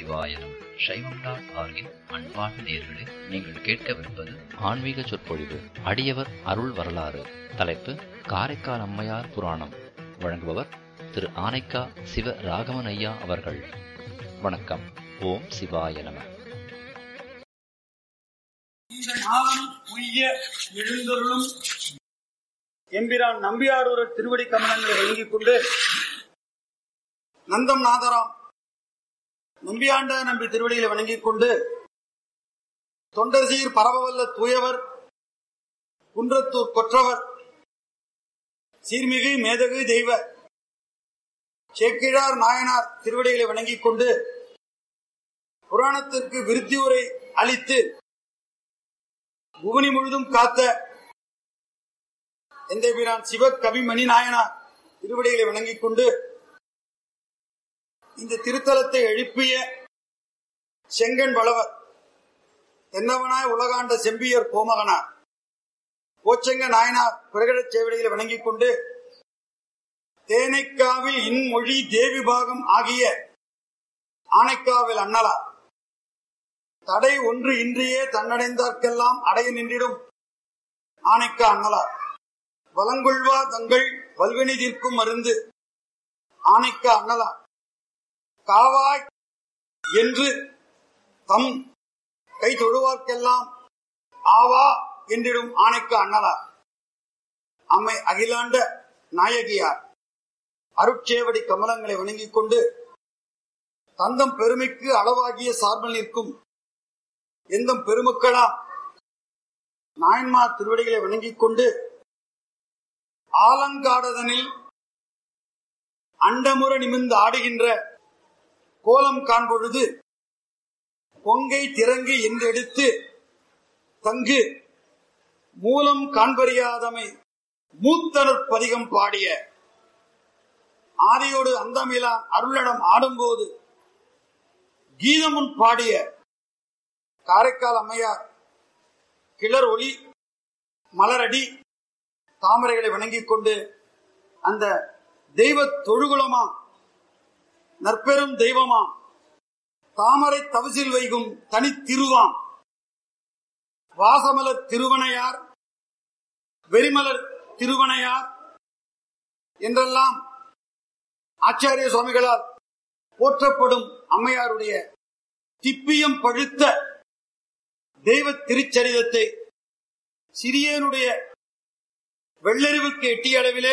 சிவாய நம சைவம் டாட் ஆர்கின் அன்பார்ந்த நேர்களே நீங்கள் கேட்கவிருப்பது ஆன்மீக சொற்பொழிவு அடியவர் அருள் வரலாறு தலைப்பு காரைக்கால் அம்மையார் புராணம் வழங்குபவர் திரு ஆனைக்கா சிவ ராகவன் ஐயா அவர்கள் வணக்கம் ஓம் சிவாய நம இந்த நாளும் உய்ய எழுந்தருளும் எம்பிரான் நம்பியாரூர திருவடி கமலங்களை வழங்கிக் கொண்டு நந்தம் நாதராம் நம்பியாண்ட நம்பி திருவடிகளை வணங்கிக் கொண்டு தொண்டர்சீர் பரவவல்ல தூயவர் குன்றத்தூர் கொற்றவர் சீர்மிகு மேதகு தெய்வ சேக்கிழார் நாயனார் திருவடிகளை வணங்கிக் கொண்டு புராணத்திற்கு விருத்தி உரை அளித்து புவனி முழுதும் காத்த எந்த வீரான் சிவ கவிமணி நாயனார் திருவடிகளை வணங்கிக் கொண்டு இந்த திருத்தலத்தை எழுப்பிய செங்கன் வளவர் தென்னவனாய் உலகாண்ட செம்பியர் கோமகனார் கோச்செங்க நாயனார் பிரகடச் சேவடிகளை வணங்கிக் கொண்டு தேனைக்காவில் இன்மொழி தேவி பாகம் ஆகிய ஆனைக்காவில் அண்ணலார் தடை ஒன்று இன்றியே தன்னடைந்தார்க்கெல்லாம் அடைய நின்றிடும் ஆனைக்கா அண்ணலார் வலங்கொள்வா தங்கள் வல்வினை தீர்க்கும் மருந்து ஆனைக்கா அண்ணலார் காவாய் என்று தம் கை தொழுவார்க்கெல்லாம் ஆவா என்றிடும் ஆனைக்கு அண்ணலார் அம்மை அகிலாண்ட நாயகியார் அருட்சேவடி கமலங்களை வணங்கிக் கொண்டு தந்தம் பெருமைக்கு அளவாகிய சார்பில் நிற்கும் எந்த பெருமக்களாம் நாயன்மார் திருவடிகளை வணங்கிக் கொண்டு ஆலங்காடதனில் அண்டமுற நிமிர்ந்து ஆடுகின்ற கோலம் காண்பொழுது பொங்கை திறங்கு என்றெடுத்து தங்கு மூலம் காண்பறியாதமை மூத்தனர் பதிகம் பாடிய ஆதியோடு அந்தமிலான் அருளடம் ஆடும்போது கீதமுன் பாடிய காரைக்கால் அம்மையார் கிளர் ஒளி மலரடி தாமரைகளை வணங்கிக் கொண்டு அந்த தெய்வ தொழுகுலமா நற்பெரும் தெய்வமா தாமரை தவசில் வைகும் தனித்திருவாம் வாசமலர் திருவனையார் வெறிமலர் திருவனையார் என்றெல்லாம் ஆச்சாரிய சுவாமிகளால் போற்றப்படும் அம்மையாருடைய திப்பியம் பழுத்த தெய்வ திருச்சரிதத்தை சிறியனுடைய வெள்ளறிவுக்கு எட்டிய அளவிலே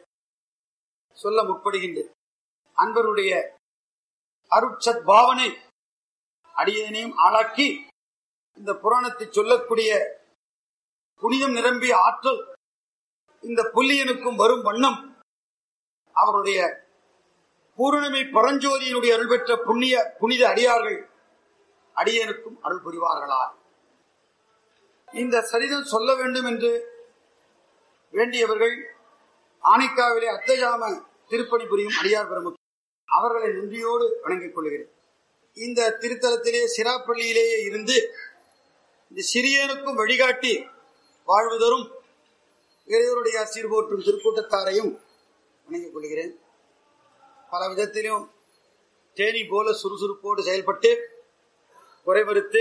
சொல்ல முற்படுகின்றது அன்பருடைய அருட்சத் பாவனை அடியனையும் ஆளாக்கி இந்த புராணத்தை சொல்லக்கூடிய புனிதம் நிரம்பிய ஆற்றல் இந்த புல்லியனுக்கும் வரும் வண்ணம் அவருடைய பூரணமை பரஞ்சோதியினுடைய அருள் பெற்ற புண்ணிய புனித அடியார்கள் அடியனுக்கும் அருள் புரிவார்களா இந்த சரிதம் சொல்ல வேண்டும் என்று வேண்டியவர்கள் ஆனைக்காவிலே அத்தஜாம திருப்பணி புரியும் அடியார் பெருமுக் அவர்களை நன்றியோடு வணங்கிக் கொள்கிறேன் இந்த திருத்தலத்திலே சிராப்பள்ளியிலேயே இருந்து இந்த சிறியனுக்கும் வழிகாட்டி வாழ்வுதரும் இறைவருடைய சீர்போற்றும் திருக்கூட்டத்தாரையும் வணங்கிக் கொள்கிறேன் பல விதத்திலும் தேனி போல சுறுசுறுப்போடு செயல்பட்டு குறைவறுத்து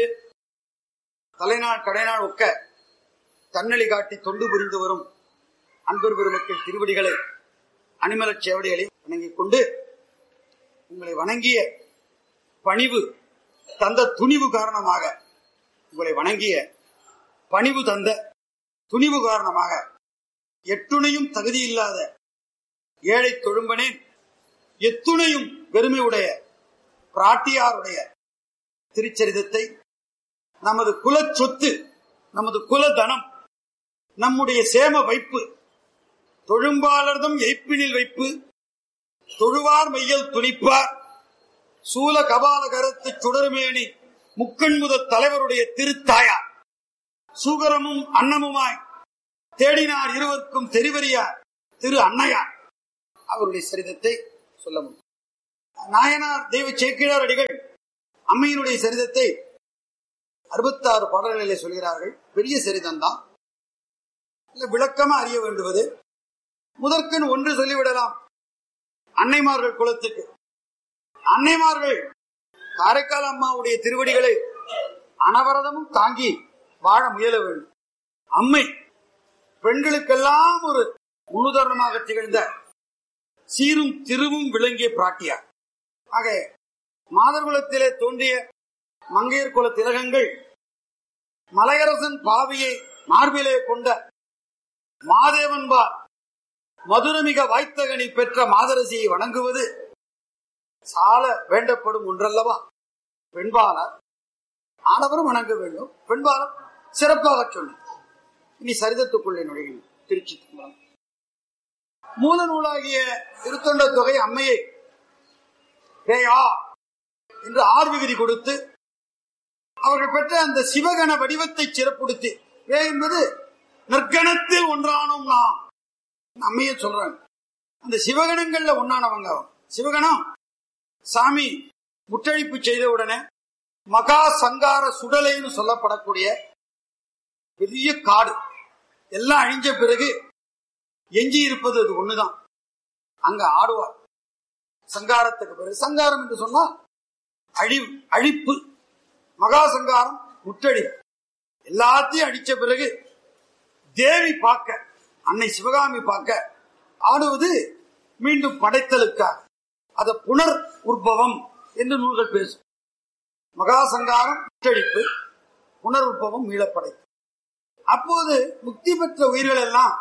தலைநாள் கடைநாள் ஒக்க தன்னலி காட்டி தொண்டு புரிந்து வரும் அன்பர் பெருமக்கள் திருவடிகளை அணிமலச் சேவடிகளை வணங்கிக் கொண்டு உங்களை வணங்கிய பணிவு தந்த துணிவு காரணமாக உங்களை வணங்கிய பணிவு தந்த துணிவு காரணமாக எட்டுணையும் தகுதி இல்லாத ஏழை தொழும்பனேன் எத்துணையும் பெருமை உடைய பிராட்டியாருடைய திருச்சரிதத்தை நமது குல சொத்து நமது குல தனம் நம்முடைய சேம வைப்பு தொழும்பாளர்தம் எய்ப்பினில் வைப்பு தொழுவார் மையல் துணிப்பார் சூல கபால கருத்து சுடருமேனி முக்கண் முதல் தலைவருடைய திருத்தாயார் சூகரமும் அன்னமுமாய் தேடினார் இருவருக்கும் தெரிவறியார் திரு அன்னையார் அவருடைய சரிதத்தை சொல்ல முடியும் நாயனார் தெய்வ சேக்கிழார் அடிகள் அம்மையினுடைய சரிதத்தை அறுபத்தாறு பாடல்களிலே சொல்கிறார்கள் பெரிய சரிதம் தான் விளக்கமா அறிய வேண்டுவது முதற்கண் ஒன்று சொல்லிவிடலாம் அன்னைமார்கள் குலத்துக்கு அன்னைமார்கள் காரைக்கால் அம்மாவுடைய திருவடிகளை அனவரதமும் தாங்கி வாழ முயல வேண்டும் அம்மை பெண்களுக்கெல்லாம் ஒரு முன்னுதாரணமாக திகழ்ந்த சீரும் திருவும் விளங்கிய பிராட்டியார் ஆக மாதர்குலத்திலே தோன்றிய மங்கையர் குல திலகங்கள் மலையரசன் பாவியை மார்பிலே கொண்ட மாதேவன்பார் மதுரமிக வாய்த்தகனி பெற்ற மாதரசியை வணங்குவது சால வேண்டப்படும் ஒன்றல்லவா பெண்பாளர் ஆடவரும் வணங்க வேண்டும் பெண்பாளர் சிறப்பாக சொல்லு இனி சரிதத்துக்குள்ளே நுழையும் திருச்சி தம்பரம் மூல நூலாகிய திருத்தொண்ட தொகை அம்மையை பேயா என்று ஆர் விகுதி கொடுத்து அவர்கள் பெற்ற அந்த சிவகண வடிவத்தை சிறப்புடுத்தி வே என்பது நற்கணத்தில் ஒன்றானோம் நாம் அம்மைய சொல்றாங்க அந்த சிவகணங்கள்ல ஒன்னானவங்க அவங்க. சிவகணம் சாமி முற்றழிப்பு செய்த உடனே மகா சங்கார சுடலைன்னு சொல்லப்படக்கூடிய பெரிய காடு எல்லாம் அழிஞ்ச பிறகு எஞ்சி இருப்பது அது ஒண்ணுதான் அங்க ஆடுவார் சங்காரத்துக்கு பிறகு சங்காரம் என்று சொன்னா அழிவு அழிப்பு மகா சங்காரம் முற்றழிப்பு எல்லாத்தையும் அடிச்ச பிறகு தேவி பார்க்க அன்னை சிவகாமி பார்க்க ஆடுவது மீண்டும் படைத்தலுக்காக அத புனர் உற்பவம் என்று நூல்கள் பேசும் மகா சங்காரம் முற்றழிப்பு புனர் உற்பவம் மீளப்படை அப்போது முக்தி பெற்ற உயிர்கள் எல்லாம்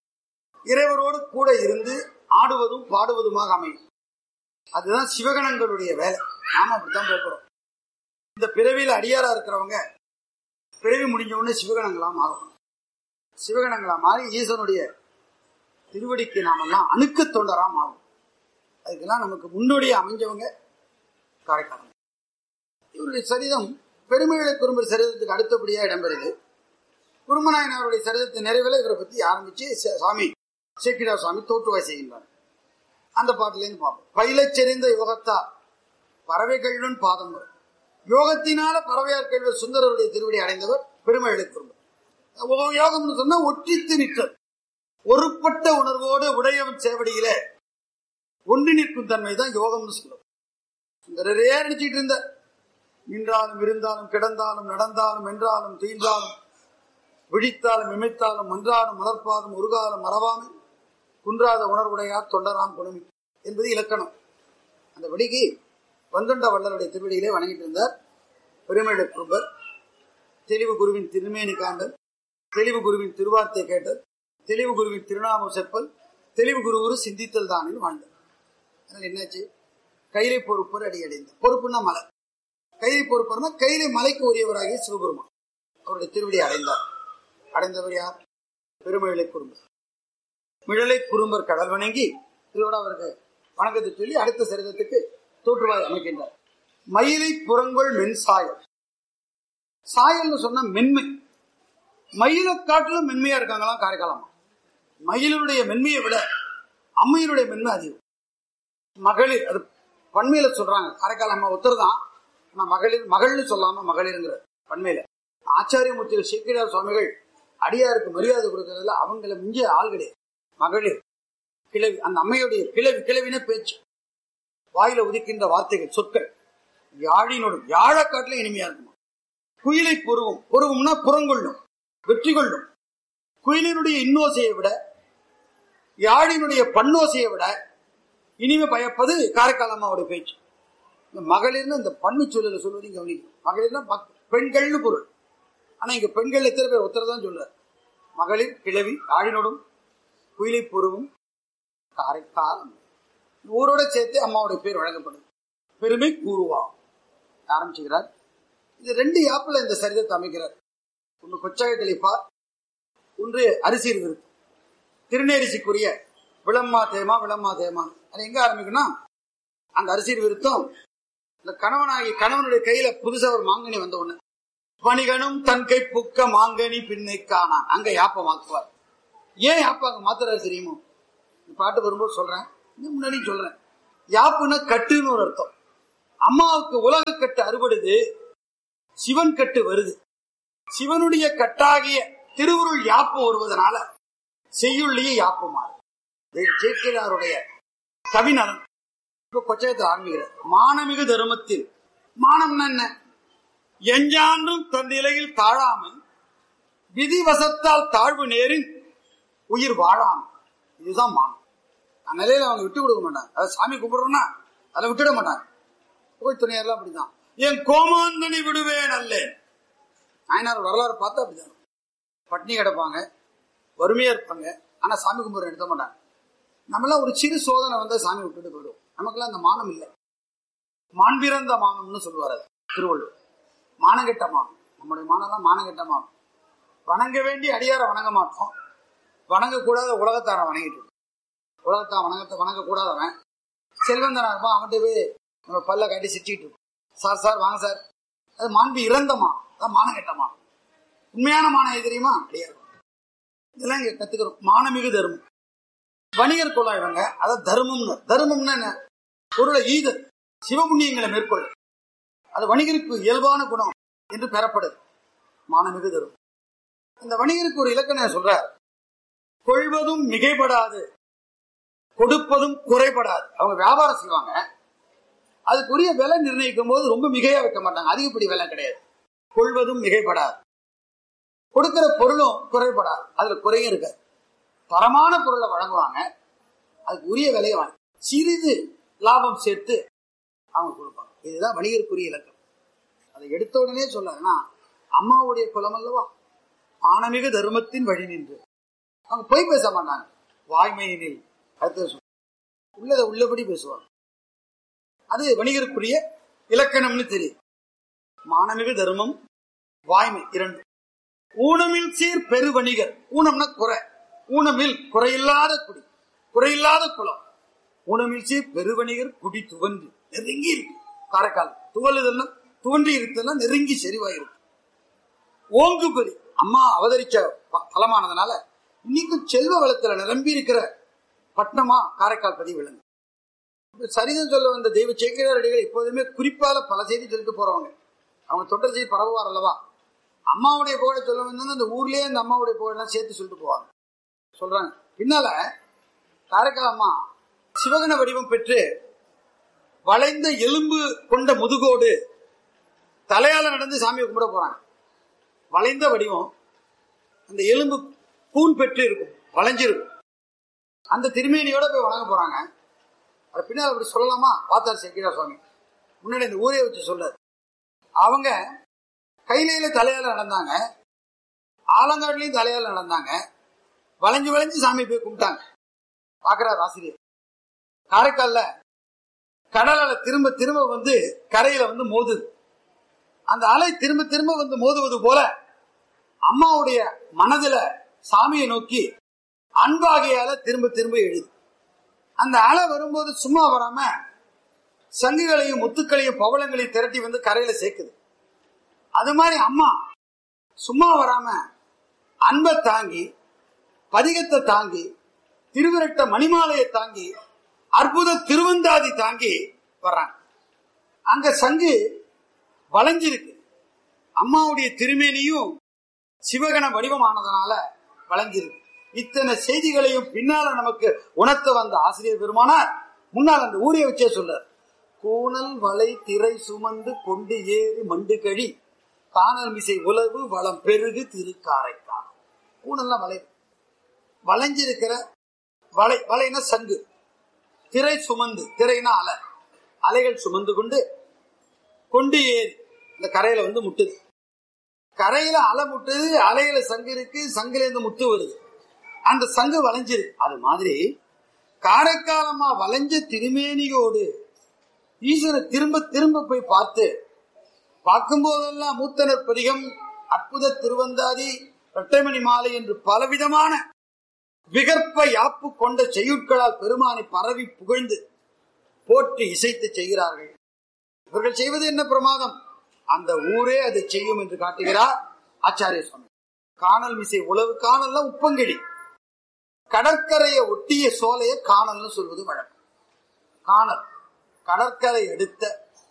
இறைவரோடு கூட இருந்து ஆடுவதும் பாடுவதுமாக அமையும் அதுதான் சிவகணங்களுடைய வேலை நாம அப்படித்தான் போகிறோம் இந்த பிறவியில் அடியாரா இருக்கிறவங்க பிறவி முடிஞ்ச உடனே சிவகணங்களா மாறும் சிவகணங்களா மாறி ஈசனுடைய திருவடிக்கு நாமெல்லாம் அணுக்க தொண்டரா மாறும் அதுக்கெல்லாம் நமக்கு முன்னோடியே அமைஞ்சவங்க காரைக்காலம் இவருடைய சரிதம் பெருமைகளை குறும்பர் சரிதத்துக்கு அடுத்தபடியா இடம்பெறுது குருமநாயனாருடைய சரிதத்தை நிறைவில் இவரை பத்தி ஆரம்பிச்சு ச- சாமி சேக்கிடா சுவாமி தோற்றுவாய் செய்கின்றார் அந்த பாட்டிலேருந்து பார்ப்போம் பயிலச் செறிந்த யோகத்தார் பறவைகளுடன் பாதம் வரும். யோகத்தினால பறவையார் கேள்வர் சுந்தரருடைய திருவடி அடைந்தவர் பெருமைகளை குறும்பர் யோகம்னு சொன்னா ஒற்றித்து நிற்றல் ஒருப்பட்ட உணர்வோடு உடையவன் சேவடியிலே ஒன்று நிற்கும் தன்மை தான் யோகம்னு சொல்லுவோம் சுந்தரரே நினைச்சிட்டு இருந்த நின்றாலும் இருந்தாலும் கிடந்தாலும் நடந்தாலும் வென்றாலும் தீண்டாலும் விழித்தாலும் இமைத்தாலும் மன்றாலும் மலர்ப்பாலும் உருகாலும் மறவாமை குன்றாத உணர்வுடையார் தொண்டராம் குணமி என்பது இலக்கணம் அந்த வடிக்கு வந்தொண்ட வள்ளலுடைய திருவடியிலே வணங்கிட்டு இருந்தார் பெருமையுடைய குருபர் தெளிவு குருவின் திருமேனி காண்டல் தெளிவு குருவின் திருவார்த்தை கேட்டல் தெளிவு குருவின் திருநாமம் செப்பல் தெளிவு குரு குரு சிந்தித்தல் தானில் வாழ்ந்தார் அதனால என்னாச்சு கைலை பொறுப்பர் அடி அடைந்தார் பொறுப்புன்னா மலை கைலை பொறுப்பர்னா கைலை மலைக்கு உரியவராகிய சிவபெருமான் அவருடைய திருவடி அடைந்தார் அடைந்தவர் யார் பெருமிழலை குறும்பர் மிழலை குறும்பர் கடல் வணங்கி இதோட அவருக்கு வணக்கத்தை சொல்லி அடுத்த சரிதத்துக்கு தோற்றுவாய் அமைக்கின்றார் மயிலை புறங்கொள் மென் சாயல் சாயல்னு சொன்ன மென்மை மயிலை காட்டிலும் மென்மையா இருக்காங்களாம் காரைக்காலம் மயிலுடைய மென்மையை விட அம்மையினுடைய மென்மை அதிகம் மகளிர் அது பண்மையில சொல்றாங்க காரைக்கால் அம்மா ஒருத்தர் தான் ஆனா மகளிர் மகள்னு சொல்லாம மகளிருங்கிற பண்மையில ஆச்சாரியமூர்த்திகள் சேக்கிடார் சுவாமிகள் அடியாருக்கு மரியாதை கொடுக்கறதுல அவங்கள மிஞ்ச ஆள் கிடையாது மகளிர் கிழவி அந்த அம்மையுடைய கிழவி கிழவின பேச்சு வாயில உதிக்கின்ற வார்த்தைகள் சொற்கள் யாழினோடு யாழக்காட்டுல இனிமையா இருக்குமா குயிலை பொருவும் பொருவும்னா புறங்கொள்ளும் வெற்றி கொள்ளும் குயிலினுடைய இன்னோசையை விட யாழினுடைய பன்னோசையை விட இனிமே பயப்பது காரைக்கால் அம்மாவுடைய பேச்சு இந்த மகளிர்னு இந்த பண்ணு சொல்லல சொல்வதையும் கவனிக்கும் மகளிர்னா மக்- பெண்கள்னு பொருள் ஆனா இங்க பெண்கள் எத்தனை பேர் ஒருத்தர் தான் சொல்றார் மகளிர் கிழவி ஆழினோடும் குயிலை பொருவும் காரைக்கால் அம்மா. ஊரோட சேர்த்து அம்மாவுடைய பேர் வழங்கப்படுது பெருமை கூறுவா ஆரம்பிச்சுக்கிறார் இது ரெண்டு யாப்பில் இந்த சரிதத்தை அமைக்கிறார் ஒன்று கொச்சக கழிப்பார் ஒன்று அரிசிர் விருத்தம் திருநேரிசிக்குரிய விளம்மா தேமா விளம்மா தேமான் அது எங்க ஆரம்பிக்கும்னா அந்த அரிசிர் விருத்தம் இந்த கணவனாகி கணவனுடைய கையில புதுசா ஒரு மாங்கனி வந்த உடனே பணிகனும் தன் கை புக்க மாங்கனி பின்னை காணான் அங்க யாப்ப மாத்துவார் ஏன் யாப்ப அங்க மாத்துறாரு தெரியுமோ இந்த பாட்டு வரும்போது சொல்றேன் இன்னும் முன்னாடி சொல்றேன் யாப்புன்னா கட்டுன்னு ஒரு அர்த்தம் அம்மாவுக்கு உலக கட்டு அறுபடுது சிவன் கட்டு வருது சிவனுடைய கட்டாகிய திருவுருள் யாப்பு வருவதனால செய்யுள்ளியே யாப்பு மாறும் இது சேக்கிராருடைய கவிநலன் இப்ப கொச்சகத்தை ஆரம்பிக்கிறார் மானமிகு தர்மத்தில் மானம்னா என்ன எஞ்சான்றும் தன் நிலையில் தாழாமல் விதிவசத்தால் தாழ்வு நேரின் உயிர் வாழாமல் இதுதான் மானம் அந்த நிலையில அவங்க விட்டு கொடுக்க மாட்டாங்க அதாவது சாமி கும்பிடுறோம்னா அதை விட்டுட மாட்டாங்க புகழ் துணையர்லாம் அப்படிதான் என் கோமாந்தனை விடுவேன் அல்லேன் நாயனார் வரலாறு பார்த்தா அப்படிதான் பட்னி கிடப்பாங்க வறுமையா இருப்பாங்க ஆனா சாமி கும்பிட எடுத்த மாட்டாங்க நம்மளாம் ஒரு சிறு சோதனை வந்தா சாமி விட்டுட்டு போயிடுவோம் நமக்கெல்லாம் அந்த மானம் இல்லை மாண்பிறந்த மானம்னு சொல்லுவார் அது திருவள்ளுவர் மானங்கெட்ட மானம் நம்முடைய மானம்லாம் மானங்கெட்ட மானம் வணங்க வேண்டி அடியார வணங்க மாட்டோம் வணங்கக்கூடாத உலகத்தார வணங்கிட்டு இருக்கோம். உலகத்தான் வணங்கத்தை வணங்கக்கூடாதவன் செல்வந்தனா இருப்பான் அவன்கிட்ட போய் நம்ம பல்ல காட்டி சிரிச்சுட்டு இருக்கோம் சார் சார் வாங்க சார் அது மாண்பு இறந்த மானம் அதான் மானங்கெட்ட மானம் உண்மையான மானம் எது தெரியுமா அடியார் இதெல்லாம் இங்க கத்துக்கிறோம் மானமிகு தர்மம் வணிகர் குலம் இவங்க அதான் தர்மம்னு தர்மம்னா என்ன பொருளை ஈதல் சிவபுண்ணியங்களை மேற்கொள்ள அது வணிகருக்கு இயல்பான குணம் என்று பெறப்படுது மானமிகு தரும் இந்த வணிகருக்கு ஒரு இலக்கணம் சொல்றார் கொள்வதும் மிகைப்படாது கொடுப்பதும் குறைபடாது அவங்க வியாபாரம் செய்வாங்க அதுக்குரிய விலை நிர்ணயிக்கும் போது ரொம்ப மிகையா வைக்க மாட்டாங்க அதிகப்படி விலை கிடையாது கொள்வதும் மிகைப்படாது கொடுக்கிற பொருளும் குறைபடாது அதுல குறையும் இருக்காது தரமான பொருளை வழங்குவாங்க அதுக்கு உரிய விலையை வாங்கி சிறிது லாபம் சேர்த்து அவங்க கொடுப்பாங்க இதுதான் வணிகருக்குரிய இலக்கம் அதை எடுத்த உடனே சொல்லனா அம்மாவுடைய குலம் அல்லவா ஆனமிகு தர்மத்தின் வழி நின்று அவங்க பொய் பேச மாட்டாங்க வாய்மையினில் அடுத்தது சொல்ல உள்ளதை உள்ளபடி பேசுவாங்க அது வணிகருக்குரிய இலக்கணம்னு தெரியும் மானமிகு தர்மம் வாய்மை இரண்டு ஊனமில் சீர் பெரு வணிகர் ஊனம்னா குறை ஊனமில் குறையில்லாத குடி குறையில்லாத குலம் ஊனமில் சீர் பெருவணிகர் குடி துவன்று நெருங்கி இருக்கு காரைக்கால் துவலுதல்னா துவன்றி இருக்குதுன்னா நெருங்கி செறிவாயிருக்கு ஓங்கு பெரி அம்மா அவதரிச்ச ப- பலமானதுனால இன்னைக்கும் செல்வ வளத்துல நிரம்பி இருக்கிற பட்டணமா காரைக்கால் பதிவு விளங்கு இப்ப சரிதம் சொல்ல வந்த தெய்வ சேக்கிரார் அடிகள் எப்போதுமே குறிப்பால பல செய்தி சொல்லிட்டு போறவங்க அவங்க தொண்டர் செய்தி பரவுவார் அல்லவா அம்மாவுடைய புகழை சொல்ல வந்தா அந்த ஊர்லயே அந்த அம்மாவுடைய புகழெல்லாம் சேர்த்து சொல்லிட்டு போவாங்க சொல்றாங்க பின்னால காரைக்கால் அம்மா சிவகண வடிவம் பெற்று வளைந்த எலும்பு கொண்ட முதுகோடு தலையால நடந்து சாமியை கும்பிட போறாங்க வளைந்த வடிவம் அந்த எலும்பு கூன் பெற்று இருக்கும் வளைஞ்சிருக்கும் அந்த திருமேனியோட போய் வணங்க போறாங்க அது பின்னால் அப்படி சொல்லலாமா பார்த்தார் சேக்கிரா சுவாமி முன்னாடி இந்த ஊரே வச்சு சொல்றாரு அவங்க கையில தலையால நடந்தாங்க ஆலங்காடுலயும் தலையால நடந்தாங்க வளைஞ்சு வளைஞ்சு சாமி போய் கும்பிட்டாங்க பாக்குறாரு ஆசிரியர் காரைக்கால்ல கடல் அலை திரும்ப திரும்ப வந்து கரையில வந்து மோதுது அந்த அலை திரும்ப திரும்ப வந்து மோதுவது போல அம்மாவுடைய மனதுல சாமியை நோக்கி அன்பாகையால திரும்ப திரும்ப எழுது அந்த அலை வரும்போது சும்மா வராம சங்குகளையும் முத்துக்களையும் பவளங்களையும் திரட்டி வந்து கரையில சேர்க்குது அது மாதிரி அம்மா சும்மா வராம அன்பை தாங்கி பதிகத்தை தாங்கி திருவிரட்ட மணிமாலையை தாங்கி அற்புத திருவந்தாதி தாங்கி வர்றாங்க அங்க சங்கு வளைஞ்சிருக்கு அம்மாவுடைய திருமேனியும் சிவகண வடிவமானதுனால வளைஞ்சிருக்கு இத்தனை செய்திகளையும் பின்னால நமக்கு உணர்த்த வந்த ஆசிரியர் பெருமானார் முன்னால் அந்த ஊரை வச்சே சொல்றார் கூணல் வளை திரை சுமந்து கொண்டு ஏறி மண்டு கழி காணல் மிசை உலவு வளம் பெருகு திருக்காரைக்கான் கூணல்லாம் வளை வளைஞ்சிருக்கிற வலை வலைனா சங்கு திரை சுமந்து திரைனா அலை அலைகள் சுமந்து கொண்டு கொண்டு ஏறி இந்த கரையில வந்து முட்டுது கரையில அலை முட்டுது அலையில சங்கு இருக்கு சங்குல இருந்து முத்து வருது அந்த சங்கு வளைஞ்சிருக்கு அது மாதிரி காரைக்காலமா வளைஞ்ச திருமேனியோடு ஈஸ்வரை திரும்ப திரும்ப போய் பார்த்து பார்க்கும் போதெல்லாம் மூத்தனர் பதிகம் அற்புத திருவந்தாதி இரட்டைமணி மாலை என்று பலவிதமான விகற்ப யாப்பு கொண்ட செய்யுட்களால் பெருமானை பரவி புகழ்ந்து போற்றி இசைத்து செய்கிறார்கள் இவர்கள் செய்வது என்ன பிரமாதம் அந்த ஊரே அதை செய்யும் என்று காட்டுகிறார் ஆச்சாரிய சுவாமி காணல் மிசை உழவு காணல்ல உப்பங்கிழி கடற்கரையை ஒட்டிய சோலையை காணல்னு சொல்வது வழக்கம் காணல் கடற்கரை எடுத்த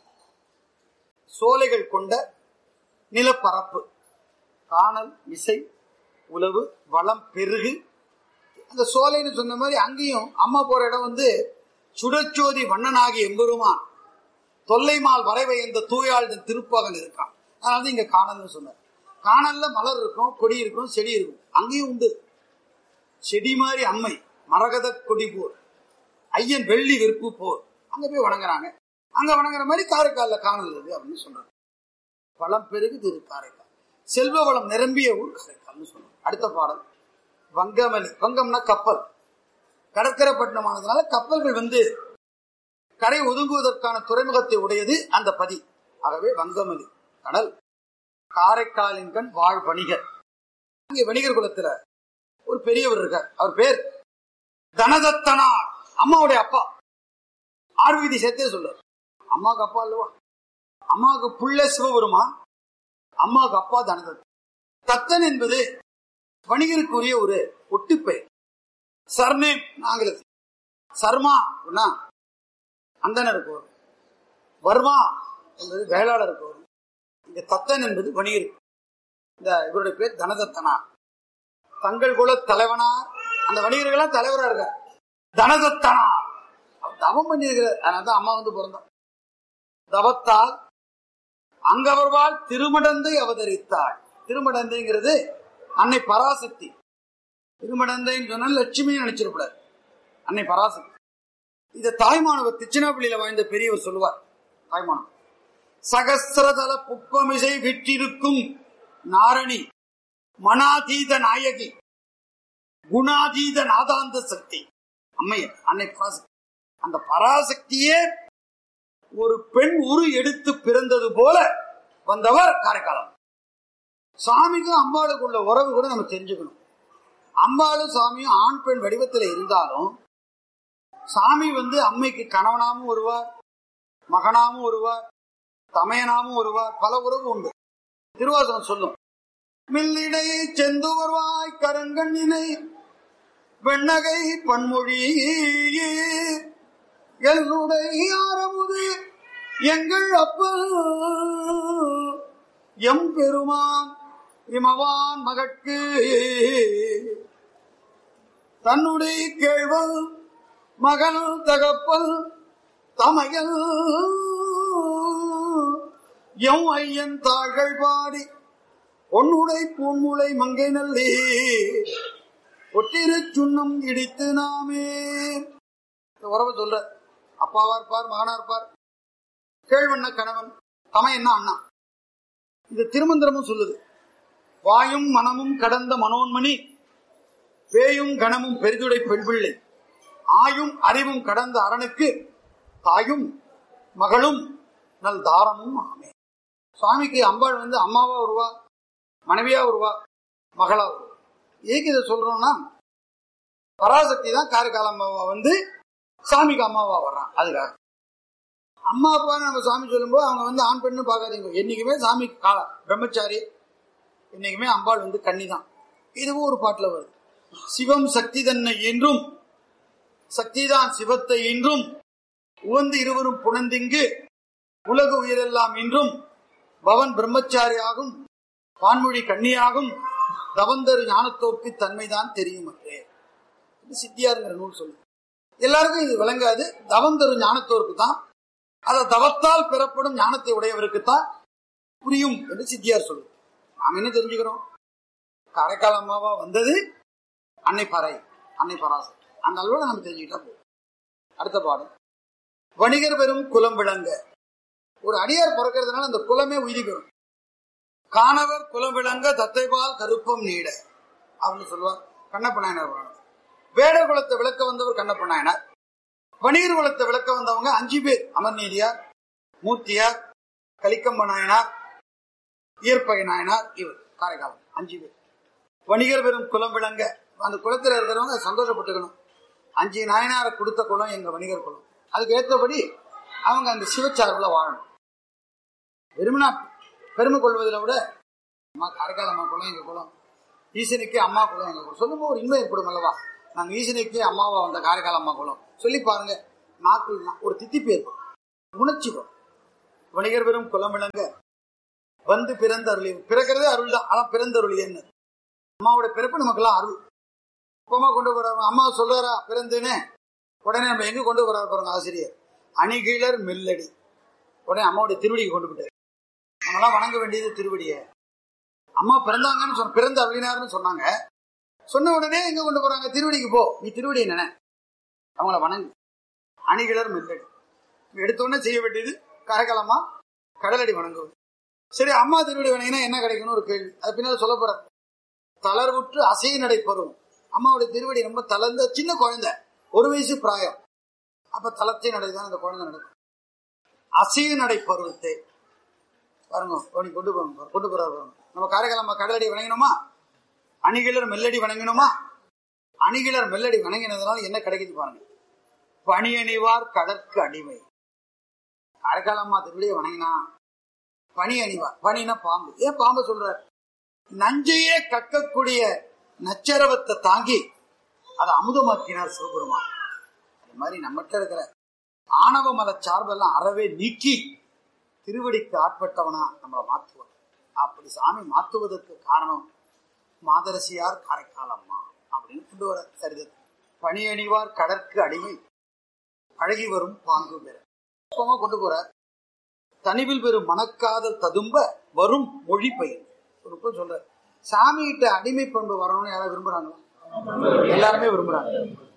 சோலைகள் கொண்ட நிலப்பரப்பு காணல் மிசை உழவு வளம் பெருகு அந்த சோலைன்னு சொன்ன மாதிரி அங்கேயும் அம்மா போற இடம் வந்து சுடச்சோதி வண்ணனாகி எம்பெருமான் தொல்லைமால் வரைவை இந்த தூயாள் திருப்பகல் இருக்கான் அதனால இங்க காணல்னு சொன்னார் காணல்ல மலர் இருக்கும் கொடி இருக்கும் செடி இருக்கும் அங்கேயும் உண்டு செடி மாதிரி அம்மை மரகத கொடி போர் ஐயன் வெள்ளி வெறுப்பு போர் அங்க போய் வணங்குறாங்க அங்க வணங்குற மாதிரி காரைக்கால்ல காணல் இருக்கு அப்படின்னு சொல்றாங்க வளம் பெருகு திரு காரைக்கால் செல்வ வளம் நிரம்பிய ஊர் காரைக்கால்னு சொல்றாங்க அடுத்த பாடல் வங்கமலி வங்கம்னா கப்பல் கடற்கரை பட்டணமானதுனால கப்பல்கள் வந்து கரை ஒதுங்குவதற்கான துறைமுகத்தை உடையது அந்த பதி ஆகவே வங்கமலி கடல் காரைக்காலின் கண் வாழ் வணிகர் இங்கே வணிகர் குலத்துல ஒரு பெரியவர் இருக்கார் அவர் பேர் தனதத்தனார் அம்மாவுடைய அப்பா ஆர்வீதி சேர்த்தே சொல்றார் அம்மாவுக்கு அப்பா இல்லவா அம்மாவுக்கு புள்ள சிவபெருமான் அம்மாவுக்கு அப்பா தனதத்தன் தத்தன் என்பது வணிகருக்குரிய ஒரு ஒட்டுப்பெயர் சர்நேம் ஆங்கிலத்தில் சர்மா அப்படின்னா அந்தனருக்கு வரும் வர்மா என்பது வேளாளருக்கு வரும் இந்த தத்தன் என்பது வணிகர் இந்த இவருடைய பேர் தனதத்தனா தங்கள் குல தலைவனார் அந்த வணிகர்கள்லாம் தலைவரா இருக்கார் தனதத்தனா அவர் தவம் பண்ணியிருக்கிறார் அதனாலதான் அம்மா வந்து பிறந்தா தவத்தால் அங்கவர்வால் திருமடந்தை அவதரித்தாள் திருமடந்தைங்கிறது அன்னை பராசக்தி திருமடந்தைன்னு சொன்னால் லட்சுமியை நினைச்சிருக்கூடாது அன்னை பராசக்தி இத தாய்மானவர் திருச்சினாப்பள்ளியில வாழ்ந்த பெரியவர் சொல்லுவார் தாய்மானவர் சகசிரதல புப்பமிசை விற்றிருக்கும் நாரணி மனாதீத நாயகி குணாதீத நாதாந்த சக்தி அம்மையர் அன்னை பராசக்தி அந்த பராசக்தியே ஒரு பெண் உரு எடுத்து பிறந்தது போல வந்தவர் காரைக்காலம் சாமிக்கும் அம்பாளுக்கு உள்ள உறவு கூட நம்ம தெரிஞ்சுக்கணும் அம்பாளும் சாமியும் ஆண் பெண் வடிவத்தில் இருந்தாலும் சாமி வந்து அம்மைக்கு கணவனாவும் வருவார் மகனாவும் வருவார் தமையனாவும் வருவார் பல உறவு உண்டு திருவாசகம் சொல்லும் மில்லிடை செந்து வருவாய் கரங்கண்ணினை வெண்ணகை பன்மொழி என்னுடைய ஆரமுது எங்கள் அப்பல் எம் பெருமான் இமவான் மகட்கு தன்னுடைய கேழ்வல் மகன் தகப்பல் தமையல் எம் ஐயன் தாள்கள் பாடி பொன்னுடை பூன்முளை மங்கை நல்லே ஒட்டிரு சுண்ணம் இடித்து நாமே இந்த உறவை சொல்ற அப்பாவா இருப்பார் மகனா இருப்பார் கேழ்வண்ண கணவன் தமையன்னா அண்ணா இந்த திருமந்திரமும் சொல்லுது வாயும் மனமும் கடந்த மனோன்மணி பேயும் கணமும் பெரிதுடை பெண் பிள்ளை ஆயும் அறிவும் கடந்த அரணுக்கு தாயும் மகளும் நல் தாரமும் ஆமே சுவாமிக்கு அம்பாள் வந்து அம்மாவா வருவா மனைவியா வருவா மகளா வருவா ஏக்கு இதை சொல்றோம்னா பராசக்தி தான் காரைக்கால அம்மாவா வந்து சாமிக்கு அம்மாவா வர்றான் அதுக்காக அம்மா அப்பா நம்ம சாமி சொல்லும்போது அவங்க வந்து ஆண் பெண்ணு பார்க்காதீங்க என்னைக்குமே சாமி கால பிரம்மச்சாரி என்னைக்குமே அம்பாள் வந்து கன்னி தான் இதுவும் ஒரு பாட்டுல வருது சிவம் சக்தி தன்னை என்றும் சக்திதான் சிவத்தை என்றும் உவந்து இருவரும் புணர்ந்திங்கு உலக உயிரெல்லாம் என்றும் பவன் பிரம்மச்சாரியாகும் பான்மொழி கன்னியாகும் தவந்தரு ஞானத்தோர்க்கு தன்மைதான் தெரியும் அன்றே இது சித்தியாருங்கிற நூல் சொல்லு எல்லாருக்கும் இது விளங்காது தவந்தரு ஞானத்தோருக்கு தான் அத தவத்தால் பெறப்படும் ஞானத்தை உடையவருக்கு தான் புரியும் என்று சித்தியார் சொல்லு நாம என்ன தெரிஞ்சுக்கிறோம் காரைக்கால் அம்மாவா வந்தது அன்னை பறை அன்னை பராசர் அந்த அளவுல நம்ம தெரிஞ்சுக்கிட்டா போதும் அடுத்த பாடம் வணிகர் பெறும் குலம் விளங்க ஒரு அடியார் பிறக்கிறதுனால அந்த குலமே உயிரி பெறும் காணவர் குலம் விளங்க தத்தைபால் கருப்பம் நீட அப்படின்னு சொல்லுவார் கண்ணப்ப நாயனார் புராணம். வேடர் குலத்தை விளக்க வந்தவர் கண்ணப்ப நாயனார் வணிகர் குலத்தை விளக்க வந்தவங்க அஞ்சு பேர் அமர்நீதியார் மூர்த்தியார் கலிக்கம்ப நாயனார் ஈர்ப்பகை நாயனார் இவர் காரைக்காலம் அஞ்சு பேர் வணிகர் பெறும் குலம் விளங்க அந்த குலத்தில் இருக்கிறவங்க சந்தோஷப்பட்டுக்கணும் அஞ்சு நாயனாரை கொடுத்த குலம் எங்க வணிகர் குலம் அதுக்கு ஏற்றபடி அவங்க அந்த சிவச்சார்பில் வாழணும் வெறுமனா பெருமை கொள்வதில் விட அம்மா காரைக்கால் அம்மா குலம் எங்க குலம் ஈசனுக்கே அம்மா குலம் எங்க குலம் சொல்லும்போது ஒரு இன்மை ஏற்படும் அல்லவா நாங்க ஈசனுக்கே அம்மாவா வந்த காரைக்கால் அம்மா குலம் சொல்லி பாருங்க நாக்கு ஒரு தித்திப்பு ஏற்படும் உணர்ச்சி வரும் வணிகர் பெறும் குலம் விளங்க வந்து பிறந்த அருளி பிறக்கிறதே அருள் தான் அதான் பிறந்தருளியன்னு அம்மாவோட பிறப்பு நமக்கெல்லாம் அருள் அப்பமா கொண்டு போறாங்க அம்மா சொல்றாரா பிறந்துன்னு உடனே நம்ம எங்க கொண்டு வர போறாங்க ஆசிரியர் அணிகிழர் மெல்லடி உடனே அம்மாவுடைய திருவடிக்கு கொண்டு போயிட்டாரு நம்மளாம் வணங்க வேண்டியது திருவடியை அம்மா பிறந்தாங்கன்னு சொன்ன பிறந்த அருளினார்னு சொன்னாங்க சொன்ன உடனே எங்க கொண்டு போறாங்க திருவடிக்கு போ நீ திருவடி என்னென்ன அவங்கள வணங்கு அணிகிளர் மெல்லடி எடுத்த உடனே செய்ய வேண்டியது கரகலமா கடலடி வணங்குவது சரி அம்மா திருவடி வணங்கினா என்ன கிடைக்கும்னு ஒரு கேள்வி அது பின்னால சொல்ல போற தளர்வுற்று அசை நடைபெறும் அம்மாவுடைய திருவடி ரொம்ப தளர்ந்த சின்ன குழந்தை ஒரு வயசு பிராயம் அப்ப தளர்ச்சி நடைதான் அந்த குழந்தை நடக்கும் அசைய நடை பருவத்தை பாருங்க அவனி கொண்டு போங்க கொண்டு போறாரு பாருங்க நம்ம காரைக்காலம்மா கடலடி வணங்கினோமா அணிகிலர் மெல்லடி வணங்கினோமா அணிகிலர் மெல்லடி வணங்கினதுனால என்ன கிடைக்குது பாருங்க பணி அணிவார் கடற்கு அடிமை காரைக்காலம்மா திருவிடியை வணங்கினா பனி அணிவார் பனினா பாம்பு ஏன் பாம்பு சொல்றார் நஞ்சையே கக்கக்கூடிய நச்சரவத்தை தாங்கி அதை அமுதமாக்கினார் சிவபெருமான் அது மாதிரி நம்மகிட்ட இருக்கிற ஆணவ மல சார்பெல்லாம் அறவே நீக்கி திருவடிக்கு ஆட்பட்டவனா நம்மளை மாற்றுவார் அப்படி சாமி மாற்றுவதற்கு காரணம் மாதரசியார் காரைக்காலம்மா அப்படின்னு கொண்டு வர சரிதம் பணி அணிவார் கடற்கு அடிமை அழகி வரும் பாங்கு பெற அப்பமா கொண்டு போற தனிவில் பெறும் மனக்காதல் ததும்ப வரும் மொழி பயிர் ஒரு இப்ப சொல்ற சாமி கிட்ட அடிமை பண்பு வரணும்னு யாராவது விரும்புறாங்களா எல்லாருமே விரும்புறாங்க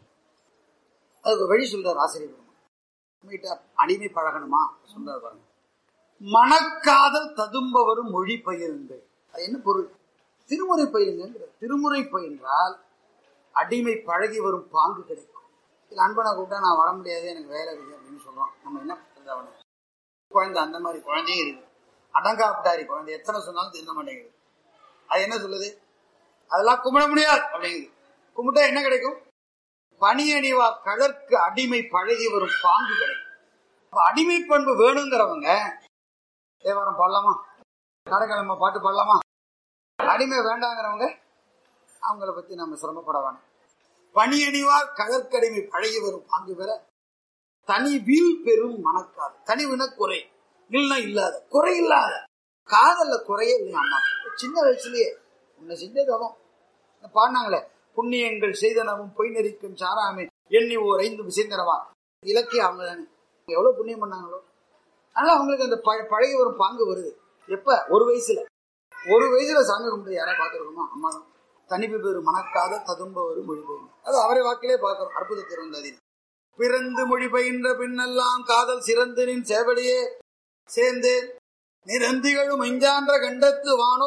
அதுக்கு வழி சொல்றார் ஆசிரியர் பெருமான். சாமி கிட்ட அடிமை பழகணுமா சொல்றாரு பாருங்க மனக்காதல் ததும்ப வரும் மொழி பயிருங்கள் அது என்ன பொருள் திருமுறை பயிலுங்க திருமுறை பயின்றால் அடிமை பழகி வரும் பாங்கு கிடைக்கும் இல்ல அன்பனை கூப்பிட்டா நான் வர முடியாது எனக்கு வேலை இருக்கு அப்படின்னு சொல்றோம் நம்ம என்ன பண்றது அவனை குழந்தை அந்த மாதிரி குழந்தையும் இருக்கு அடங்காப்பிட்டாரி குழந்தை எத்தனை சொன்னாலும் தின்ன மாட்டேங்குது அது என்ன சொல்லுது அதெல்லாம் கும்பிட முடியாது அப்படிங்குது கும்பிட்டா என்ன கிடைக்கும் பனி அணிவார் கடற்கு அடிமை பழகி வரும் பாங்கு கிடைக்கும் அப்ப அடிமை பண்பு வேணுங்கிறவங்க தேவாரம் பாடலாமா கடைக்கிழமை பாட்டு பாடலாமா அடிமை வேண்டாங்கிறவங்க அவங்கள பத்தி நம்ம சிரமப்பட வேணாம் பனி அணிவார் கடற்கடிமை பழகி வரும் பாங்கு பெற தனி வீல் பெரும் மனக்காது தனிவுன குறை இல்லைன்னா இல்லாத குறை இல்லாத காதல்ல குறையே இல்லை அம்மா சின்ன வயசுலயே உன்னை செஞ்ச தவம் இந்த பாடினாங்களே புண்ணியங்கள் செய்தனவும் பொய் நெறிக்கும் சாராமே எண்ணி ஓர் ஐந்து விசைந்தனவா இலக்கியம் அவங்க தானே எவ்வளவு புண்ணியம் பண்ணாங்களோ அதனால அவங்களுக்கு அந்த பழ- பழகி வரும் பாங்கு வருது எப்ப ஒரு வயசுல ஒரு வயசுல சாமி கும்பிட்டு யாரா பார்த்துருக்கோமா அம்மா தான் தனிப்பு பேரு மணக்காத ததும்ப ஒரு மொழி பெயரும் அது அவரை வாக்கிலே பார்க்கிறோம் அற்புத திருவந்ததில் பிறந்து மொழி பயின்ற பின்னெல்லாம் காதல் சிறந்து நின் சேவடியே சேர்ந்து நிரந்திகளும் எஞ்சான்ற கண்டத்து வானோ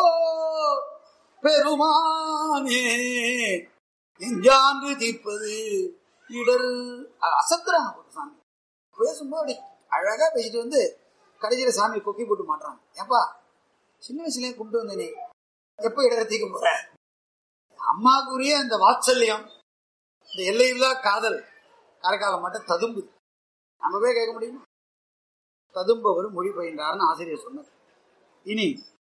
பெருமானே எஞ்சான்று தீர்ப்பது இடர் அ- அசத்துறாங்க போட்டு சாமி பேசும்போது அப்படி அழகா பேசிட்டு வந்து கடைசியில சாமி கொக்கி போட்டு மாட்டுறாங்க ஏப்பா சின்ன வயசுலயே கும்பிட்டு வந்தனே எப்ப இடரை தீக்க போற அம்மாக்குரிய அந்த வாத்சல்யம் இந்த எல்லையில்லா காதல் காரைக்காலம் மட்டும் ததும்பு நம்ம போய் கேட்க முடியுமா ததும்பவர் மொழி பயின்றார்னு ஆசிரியர் சொன்னார் இனி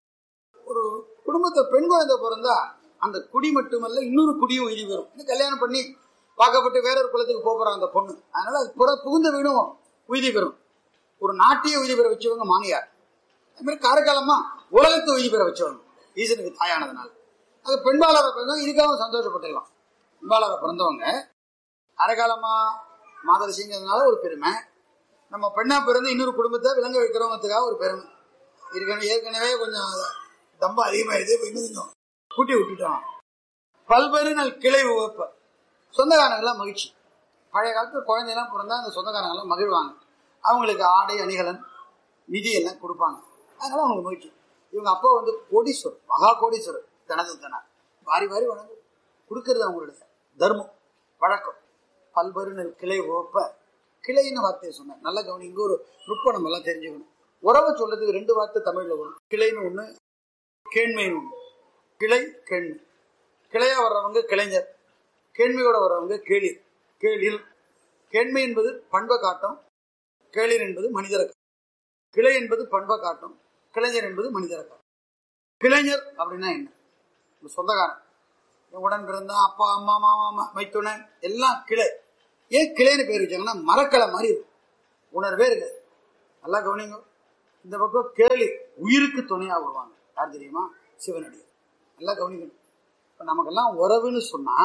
ஒரு குடும்பத்தை பெண் குழந்தை பிறந்தா அந்த குடி மட்டுமல்ல இன்னொரு குடியும் உயிரி வரும் இன்னும் கல்யாணம் பண்ணி பார்க்கப்பட்டு வேறொரு குலத்துக்கு போக போறாங்க அந்த பொண்ணு அதனால அது புற புகுந்த வீடும் உய்தி பெறும் ஒரு நாட்டிய உய்தி பெற வச்சவங்க மாமியார் அது மாதிரி காரைக்காலமா உலகத்தை உய்தி பெற வச்சவங்க ஈசனுக்கு தாயானதுனால அது பெண்பாளரை பிறந்தவங்க இதுக்காக சந்தோஷப்பட்டுக்கலாம் பெண்பாளரை பிறந்தவங்க அரைக்காலமா மாதரசிங்கிறதுனால ஒரு பெருமை நம்ம பெண்ணா பிறந்து இன்னொரு குடும்பத்தை விளங்க வைக்கிறவங்கிறதுக்காக ஒரு பெருமை ஏற்கனவே ஏற்கனவே கொஞ்சம் தம்ப அதிகமாயிடுது இப்ப இன்னும் கொஞ்சம் கூட்டி விட்டுட்டோம் பல்வேறு நாள் கிளை உவப்ப சொந்தக்காரங்கெல்லாம் மகிழ்ச்சி பழைய காலத்துல குழந்தையெல்லாம் பிறந்தா அந்த சொந்தக்காரங்கெல்லாம் மகிழ்வாங்க அவங்களுக்கு ஆடை அணிகலன் நிதி எல்லாம் கொடுப்பாங்க அதனால அவங்களுக்கு மகிழ்ச்சி இவங்க அப்பா வந்து கோடீஸ்வரர் மகா கோடீஸ்வரர் தனது தனார் வாரி வாரி வணங்கும் கொடுக்கறது அவங்களுடைய தர்மம் வழக்கம் பல்பெருநல் கிளை ஓப்ப கிளைன்னு வார்த்தையை சொன்னேன் நல்ல கவனி இங்க ஒரு நுட்பம் நம்ம எல்லாம் தெரிஞ்சுக்கணும் உறவை சொல்றதுக்கு ரெண்டு வார்த்தை தமிழ்ல வரும் கிளைன்னு ஒண்ணு கேண்மைன்னு ஒண்ணு கிளை கேண்மை கிளையா வர்றவங்க கிளைஞர் கேண்மையோட வர்றவங்க கேளிர் கேளிர் கேண்மை என்பது பண்பை காட்டும் கேளிர் என்பது மனிதரை காட்டும் கிளை என்பது பண்பை காட்டும் கிளைஞர் என்பது மனிதரை காட்டும் கிளைஞர் அப்படின்னா என்ன ஒரு சொந்தக்காரன் என் உடன் பிறந்தான் அப்பா அம்மா மாமா மா- மைத்துனன் எல்லாம் கிளை ஏன் கிளைன்னு பேர் வச்சாங்கன்னா மரக்கலை மாதிரி இருக்கும் உணர்வே இருக்காது நல்லா கவனிங்க இந்த பக்கம் கேளி உயிருக்கு துணையா வருவாங்க யார் தெரியுமா சிவனடியார் நல்லா கவனிக்கணும் இப்ப நமக்கெல்லாம் உறவுன்னு சொன்னா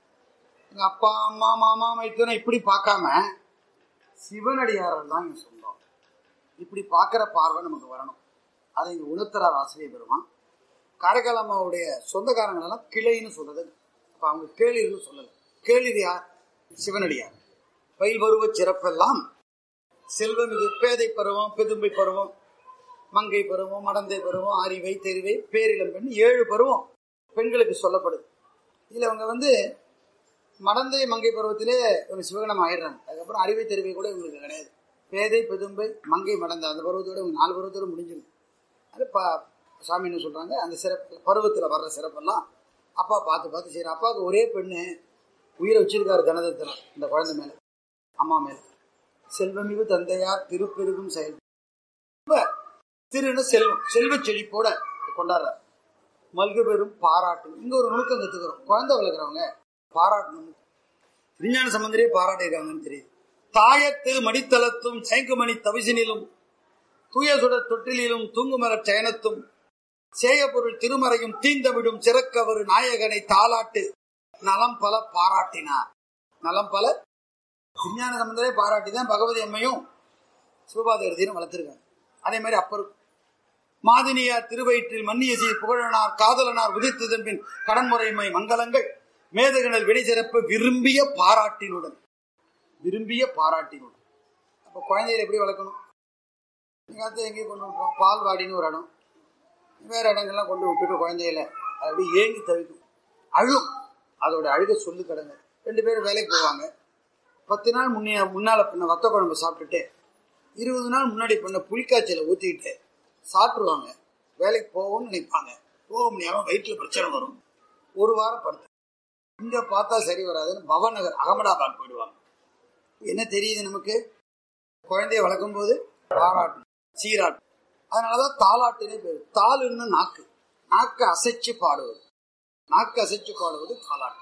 எங்க அப்பா அம்மா மாமா மைத்துனை இப்படி பார்க்காம சிவனடியாரர் தான் என் சொந்தம் இப்படி பார்க்கிற பார்வை நமக்கு வரணும் அதை இங்க உணர்த்துறார் ஆசிரியர் பெருமான் காரைக்கால் அம்மாவுடைய சொந்தக்காரங்க எல்லாம் கிளைன்னு சொல்றது அப்ப அவங்க கேளிர்னு சொல்லல கேளிர் யார் சிவனடியார் பயில் பருவ சிறப்பெல்லாம் செல்வம் இது பேதை பருவம் பெதும்பை பருவம் மங்கை பருவம் மடந்தை பருவம் அறிவை தெரிவை பேரிளம் பெண் ஏழு பருவம் பெண்களுக்கு சொல்லப்படுது இதுல அவங்க வந்து மடந்தை மங்கை பருவத்திலே இவங்க சிவகணம் ஆயிடுறாங்க அதுக்கப்புறம் அறிவை தெரிவை கூட இவங்களுக்கு கிடையாது பேதை பெதும்பை மங்கை மடந்தை அந்த பருவத்தோட இவங்க நாலு பருவத்தோட முடிஞ்சிருக்கு அது பா சாமி என்ன சொல்றாங்க அந்த சிறப்பு பருவத்தில் வர்ற சிறப்பெல்லாம் அப்பா பார்த்து பார்த்து சரி அப்பாவுக்கு ஒரே பெண்ணு உயிரை வச்சிருக்காரு கணதத்தில் இந்த குழந்தை மேல அம்மா மேல செல்வமிகு தந்தையார் திருப்பெருகும் செயல் இப்ப திருன்னு செல்வம் செல்வ செழிப்போட கொண்டாடுறார் மல்கு பெரும் பாராட்டு இங்க ஒரு நுணுக்கம் கத்துக்கிறோம் குழந்தை வளர்க்குறவங்க பாராட்டணும் விஞ்ஞான சம்பந்தரே பாராட்டியிருக்காங்கன்னு தெரியுது தாயத்து மடித்தளத்தும் சயங்குமணி தவிசினிலும் தூய சுடர் தொட்டிலும் தூங்குமரச் சயனத்தும் சேயப்பொருள் திருமறையும் தீந்தவிடும் சிறக்கவரு நாயகனை தாலாட்டு நலம் பல பாராட்டினார் நலம் பல விஞ்ஞான சம்பந்தரே பாராட்டி தான் பகவதி அம்மையும் சிவபாதகத்தையும் வளர்த்திருக்காங்க அதே மாதிரி அப்பரும் மாதினியார் திருவயிற்றில் மன்னிய சீர் புகழனார் காதலனார் உதித்ததன் பின் கடன்முறைமை மங்களங்கள் மேதகனல் விடை சிறப்பு விரும்பிய பாராட்டினுடன் விரும்பிய பாராட்டினுடன் அப்ப குழந்தைகளை எப்படி வளர்க்கணும் எங்காவது எங்கேயும் கொண்டு விட்டுறோம் பால்வாடின்னு ஒரு இடம் வேற இடங்கள்லாம் கொண்டு விட்டுட்டு குழந்தைகள அது அப்படி ஏங்கி தவிக்கும் அழும் அதோட அழுக சொல்லு கடங்க ரெண்டு பேரும் வேலைக்கு போவாங்க பத்து நாள் முன்னே முன்னால பண்ண வத்த குழம்பு சாப்பிட்டுட்டு இருபது நாள் முன்னாடி பண்ண புளிக்காய்ச்சலை ஊற்றிக்கிட்டு சாப்பிட்ருவாங்க வேலைக்கு போகும்னு நினைப்பாங்க போக முடியாம வயிற்றுல பிரச்சனை வரும் ஒரு வாரம் படுத்து இங்க பார்த்தா சரி வராதுன்னு பவநகர் அகமதாபாத் போயிடுவாங்க என்ன தெரியுது நமக்கு குழந்தைய வளர்க்கும் போது பாராட்டு சீராட்டு அதனாலதான் தாலாட்டுனே பேரு தாளுன்னு நாக்கு நாக்கு அசைச்சு பாடுவது நாக்கு அசைச்சு பாடுவது தாலாட்டு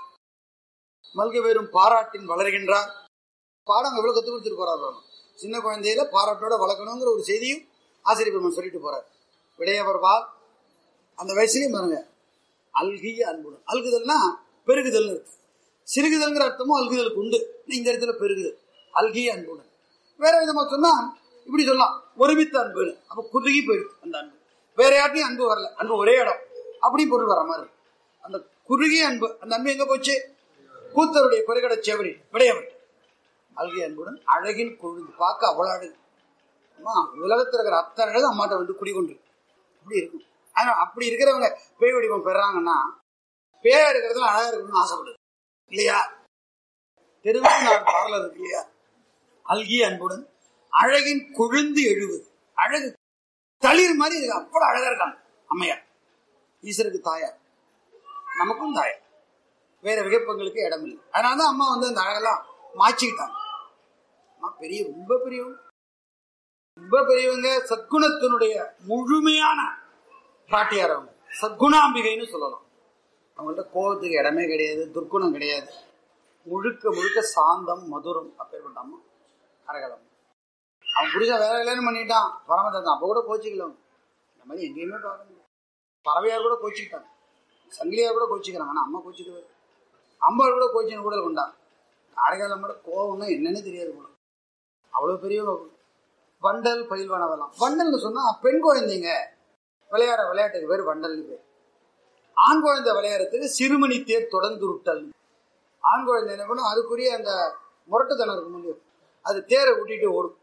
மல்க வெறும் பாராட்டின் வளர்கின்றார் பாடம் எவ்வளவு கத்து கொடுத்துட்டு போறாரு பாருங்க. சின்ன குழந்தையில பாராட்டோட வளர்க்கணுங்கிற ஒரு செய்தியும் ஆசிரியர் பெருமான் சொல்லிட்டு போறார் விடையவர் வால் அந்த வயசுலயும் பாருங்க அல்கிய அன்புடன் அல்குதல்னா பெருகுதல்னு இருக்கு சிறுகுதல்ங்கிற அர்த்தமும் அல்குதலுக்கு உண்டு இந்த இடத்துல பெருகுதல் அல்கிய அன்புடன் வேற விதமா சொன்னா இப்படி சொல்லலாம் ஒருமித்த அன்புன்னு அப்ப குறுகி போயிடுது அந்த அன்பு வேற யார்ட்டையும் அன்பு வரல அன்பு ஒரே இடம் அப்படி பொருள் வர மாதிரி இருக்கு. அந்த குறுகிய அன்பு அந்த அன்பு எங்க போச்சு கூத்தருடைய பெருகட செவரி விடையவர் அல்கிய அன்புடன் அழகில் கொழுந்து பார்க்க அவ்வளவு அழகு அம்மா, உலகத்துல இருக்கிற அத்தனை அழகு அம்மாட்ட வந்து குடிகொண்டு அப்படி இருக்கும் ஆனா அப்படி இருக்கிறவங்க பேய் வடிவம் பெறாங்கன்னா பேயா இருக்கிறதுல அழகா இருக்கணும்னு ஆசைப்படுது இல்லையா தெருவுக்கு நான் பார்லர் இருக்கு இல்லையா அல்கிய அன்புடன் அழகின் கொழுந்து எழுவது அழகு தளிர் மாதிரி இருக்கு அவ்வளவு அழகா இருக்காங்க அம்மையார் ஈஸ்வருக்கு தாயார் நமக்கும் தாயார் வேற விகப்பங்களுக்கு இடம் இல்லை அதனாலதான் அம்மா வந்து அந்த அழகெல்லாம் மாச்சிக்கிட்டாங்க அம்மா பெரிய ரொம்ப பெரியவங்க ரொம்ப பெரியவங்க சத்குணத்தினுடைய முழுமையான பாட்டியார் அவங்க சத்குணாம்பிகைன்னு சொல்லலாம் அவங்கள்ட்ட கோபத்துக்கு இடமே கிடையாது துர்க்குணம் கிடையாது முழுக்க முழுக்க சாந்தம் மதுரம் அப்பேற்பட்ட அம்மா கரகலம் அவன் புரிஞ்ச வேற கல்யாணம் பண்ணிட்டான் பரமதத்தான் அப்ப கூட கோச்சிக்கலாம் இந்த மாதிரி எங்கேயுமே பார்க்க முடியாது பறவையார் கூட கோச்சிக்கிட்டாங்க சங்கிலியார் கூட கோச்சிக்கிறாங்க ஆனா அம்மா கோச்சிக்கவே அம்பாள் கூட கோச்சின்னு கூட கொண்டா காரைக்காலம் கூட கோவம்னா என்னன்னு தெரியாது கூட அவ்வளவு பெரியவங்க அவங்க. வண்டல் பயில்வானவெல்லாம் வண்டல்னு சொன்னா பெண் குழந்தைங்க விளையாட விளையாட்டுக்கு பேர் வண்டல்னு பேர் ஆண் குழந்தை விளையாடுறதுக்கு சிறுமணி தேர் தொடர்ந்துருட்டல் ஆண் குழந்தை என்ன பண்ணும் அதுக்குரிய அந்த முரட்டுத்தனம் இருக்க முடியும் அது தேரை விட்டிட்டு ஓடும்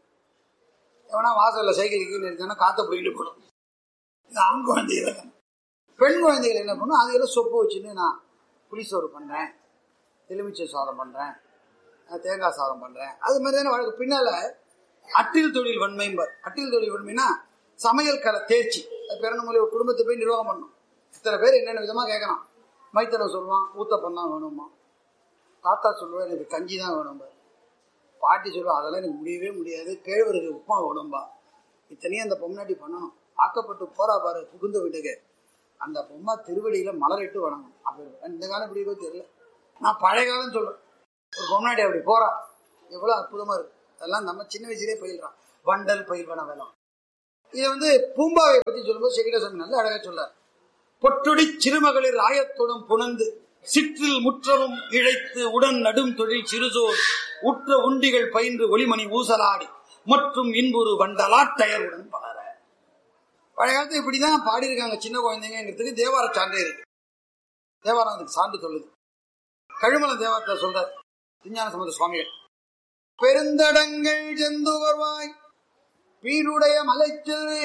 எவனா வாசல்ல சைக்கிள் கீழே இருந்தானா காத்த பிடிக்கிட்டு போடும் இது ஆண் குழந்தைகள் பெண் குழந்தைகள் என்ன பண்ணும் அதுல சொப்பு வச்சுன்னு நான் புளிசோறு பண்றேன் எலுமிச்சை சாதம் பண்றேன் அஹ் தேங்காய் சாதம் பண்றேன் அது மாதிரி தானே வழக்கு பின்னால அட்டில் தொழில் வன்மைம்பார் அட்டில் தொழில் வன்மைனா சமையல் கலை தேர்ச்சி அது பிறந்த மூலிய ஒரு குடும்பத்தை போய் நிர்வாகம் பண்ணும் இத்தனை பேர் என்னென்ன விதமா கேட்கறான் மைத்தனை சொல்லுவான் ஊத்தப்பம் தான் வேணுமா தாத்தா சொல்லுவா எனக்கு கஞ்சி தான் வேணும்பா பாட்டி சொல்லுவா அதெல்லாம் எனக்கு முடியவே முடியாது கேழ்வரகு உப்புமா வேணும்பா இத்தனையும் அந்த பொம்னாட்டி பண்ணணும் ஆக்கப்பட்டு போறா பாரு புகுந்த வீட்டுக்கு அந்த பொம்மா திருவடியில மலரிட்டு வணங்கும் அப்படி இந்த காலம் எப்படி இருக்கோ தெரியல நான் பழைய காலம் சொல்றேன் ஒரு பொம்னாட்டி அப்படி போறா எவ்வளவு அற்புதமா இருக்கு அதெல்லாம் நம்ம சின்ன வயசுலயே பயில்றான் வண்டல் பயில்வன வேலாம் இதை வந்து பூம்பாவை பத்தி சொல்லும்போது செகிடசாமி நல்ல அழகா சொல்றார் பொட்டுடி சிறுமகளிர் ஆயத்துடன் புணர்ந்து சிற்றில் முற்றமும் இழைத்து உடன் நடும் தொழில் சிறுசோர் உற்ற உண்டிகள் பயின்று ஒளிமணி ஊசலாடி மற்றும் இன்புறு வண்டலாட்டயருடன் பலர பழைய காலத்துல இப்படிதான் பாடியிருக்காங்க சின்ன குழந்தைங்கிறதுக்கு தேவார சான்றே இருக்கு தேவாரம் அதுக்கு சான்று சொல்லுது கழுமல தேவாரத்தை சொல்ற விஞ்ஞான சம்பந்த சுவாமிகள் பெருந்தடங்கள் செந்து வருவாய் பீருடைய மலைச்செல்வி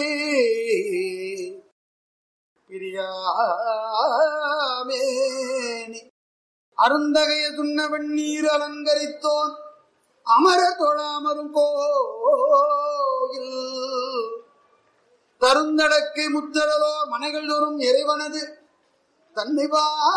பிரியாமேனி அருந்தகைய துண்ண வெண்ணீர் அலங்கரித்தோன் அமர தொழாமரும் கோயில் தருந்தடக்கை முத்தரலோர் மனைகள் தோறும் இறைவனது தன்னை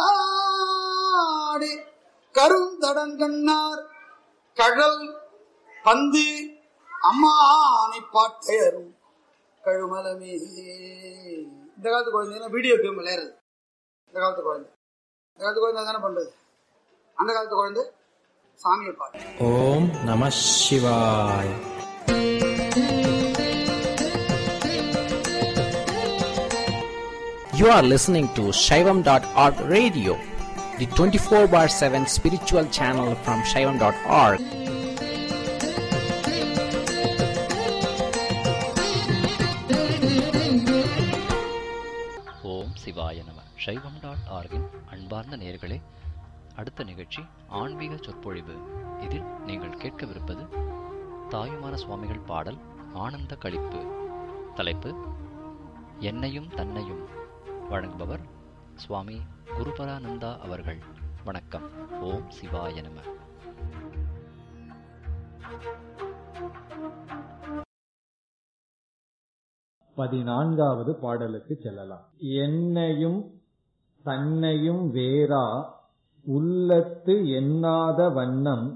பாடி கருந்தடங்கண்ணார் கழல் பந்து அம்மானை பாட்டையரும் கழுமலமே இந்த காலத்து குழந்தைங்க வீடியோ கேம் விளையாடுறது இந்த காலத்து குழந்தை இந்த காலத்து குழந்தை தானே பண்றது அந்த காலத்து குழந்தை சாமியை பாட்டு ஓம் நம சிவாய் You are listening to Shaivam.org radio, the 24 bar 7 spiritual channel from Shaivam.org. ஓம் சிவாய நம சைவம் டாட் ஆர்கின் அன்பார்ந்த நேயர்களே அடுத்த நிகழ்ச்சி ஆன்மீக சொற்பொழிவு இதில் நீங்கள் கேட்கவிருப்பது தாயுமான சுவாமிகள் பாடல் ஆனந்த களிப்பு தலைப்பு என்னையும் தன்னையும் வழங்குபவர் சுவாமி குருபரானந்தா அவர்கள் வணக்கம் ஓம் சிவாய நம பதினான்காவது பாடலுக்கு செல்லலாம் என்னையும் தன்னையும் வேறா உள்ளத்து எண்ணாத வண்ணம்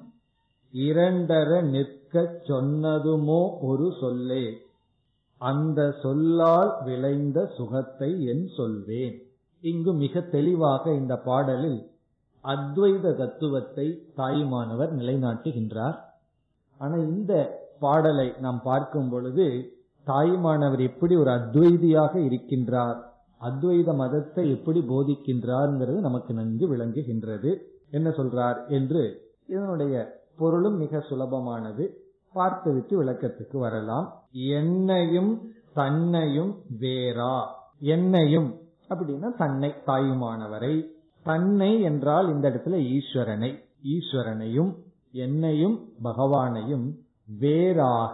இரண்டர நிற்கச் சொன்னதுமோ ஒரு சொல்லே அந்த சொல்லால் விளைந்த சுகத்தை என் சொல்வேன் இங்கு மிக தெளிவாக இந்த பாடலில் அத்வைத தத்துவத்தை தாயுமானவர் நிலைநாட்டுகின்றார் ஆனா இந்த பாடலை நாம் பார்க்கும் பொழுது தாயுமானவர் எப்படி ஒரு அத்வைதியாக இருக்கின்றார் அத்வைத மதத்தை எப்படி போதிக்கின்றார்ங்கிறது நமக்கு நன்கு விளங்குகின்றது என்ன சொல்றார் என்று இதனுடைய பொருளும் மிக சுலபமானது பார்த்துவிட்டு விளக்கத்துக்கு வரலாம் என்னையும் தன்னையும் வேறா என்னையும் அப்படின்னா தன்னை தாயுமானவரை தன்னை என்றால் இந்த இடத்துல ஈஸ்வரனை ஈஸ்வரனையும் என்னையும் பகவானையும் வேறாக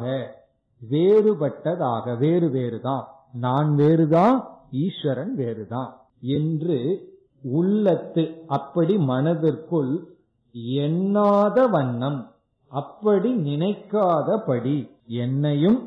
வேறுபட்டதாக வேறு வேறுதான் நான் வேறுதான் ஈஸ்வரன் வேறுதான் என்று உள்ளத்து அப்படி மனதிற்குள் எண்ணாத வண்ணம் அப்படி நினைக்காதபடி என்னையும்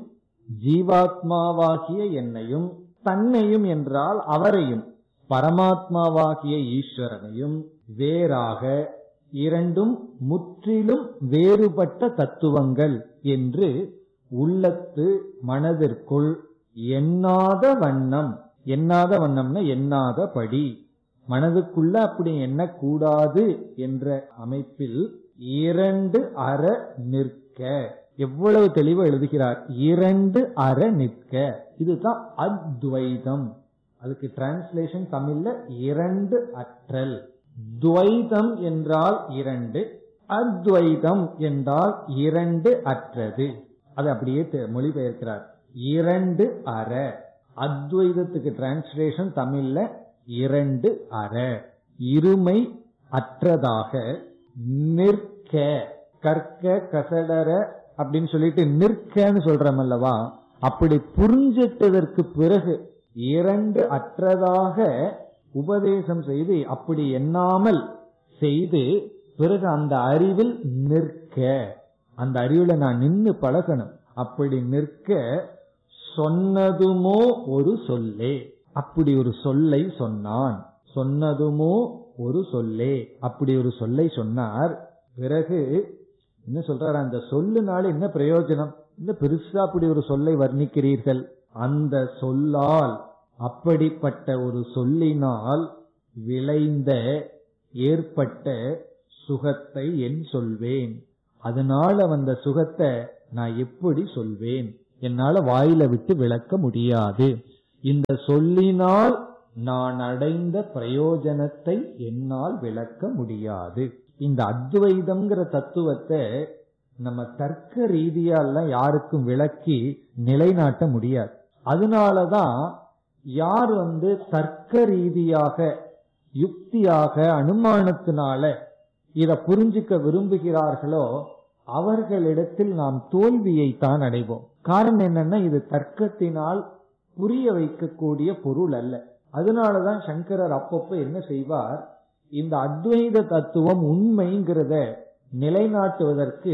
ஜீவாத்மாவாகிய என்னையும் தன்னையும் என்றால் அவரையும் பரமாத்மாவாகிய ஈஸ்வரனையும் வேறாக இரண்டும் முற்றிலும் வேறுபட்ட தத்துவங்கள் என்று உள்ளத்து மனதிற்குள் எண்ணாத வண்ணம் எண்ணாத வண்ணம்னா எண்ணாதபடி மனதுக்குள்ள அப்படி எண்ணக்கூடாது என்ற அமைப்பில் இரண்டு அற நிற்க எவ்வளவு தெளிவா எழுதுகிறார் இரண்டு அற நிற்க இதுதான் அத்வைதம் அதுக்கு டிரான்ஸ்லேஷன் தமிழ்ல இரண்டு அற்றல் துவைதம் என்றால் இரண்டு அத்வைதம் என்றால் இரண்டு அற்றது அது அப்படியே தெ- மொழிபெயர்க்கிறார் இரண்டு அற அத்வைதத்துக்கு டிரான்ஸ்லேஷன் தமிழ்ல இரண்டு அற இருமை அற்றதாக நிற்க கற்க கசடர அப்படின்னு சொல்லிட்டு நிற்கன்னு சொல்றோம் அல்லவா அப்படி புரிஞ்சிட்டதற்கு பிறகு இரண்டு அற்றதாக உபதேசம் செய்து அப்படி எண்ணாமல் செய்து பிறகு அந்த அறிவில் நிற்க அந்த அறிவுல நான் நின்னு பழகணும் அப்படி நிற்க சொன்னதுமோ ஒரு சொல்லே அப்படி ஒரு சொல்லை சொன்னான் சொன்னதுமோ ஒரு சொல்லே அப்படி ஒரு சொல்லை சொன்னார் பிறகு என்ன சொல்றாரு அந்த சொல்லுனால என்ன பிரயோஜனம் இந்த பெருசா அப்படி ஒரு சொல்லை வர்ணிக்கிறீர்கள் அந்த சொல்லால் அப்படிப்பட்ட ஒரு சொல்லினால் விளைந்த ஏற்பட்ட சுகத்தை என் சொல்வேன் அதனால வந்த சுகத்தை நான் எப்படி சொல்வேன் என்னால வாயில விட்டு விளக்க முடியாது இந்த சொல்லினால் நான் அடைந்த பிரயோஜனத்தை என்னால் விளக்க முடியாது இந்த அத்வைதம்ங்கிற தத்துவத்தை நம்ம தர்க்க ரீதியாலாம் யாருக்கும் விளக்கி நிலைநாட்ட முடியாது அதனாலதான் யார் வந்து தர்க்க ரீதியாக யுக்தியாக அனுமானத்தினால இத புரிஞ்சுக்க விரும்புகிறார்களோ அவர்களிடத்தில் நாம் தோல்வியை தான் அடைவோம் காரணம் என்னன்னா இது தர்க்கத்தினால் புரிய வைக்கக்கூடிய பொருள் அல்ல அதனாலதான் சங்கரர் அப்பப்ப என்ன செய்வார் இந்த அத்வைத தத்துவம் உண்மைங்கிறத நிலைநாட்டுவதற்கு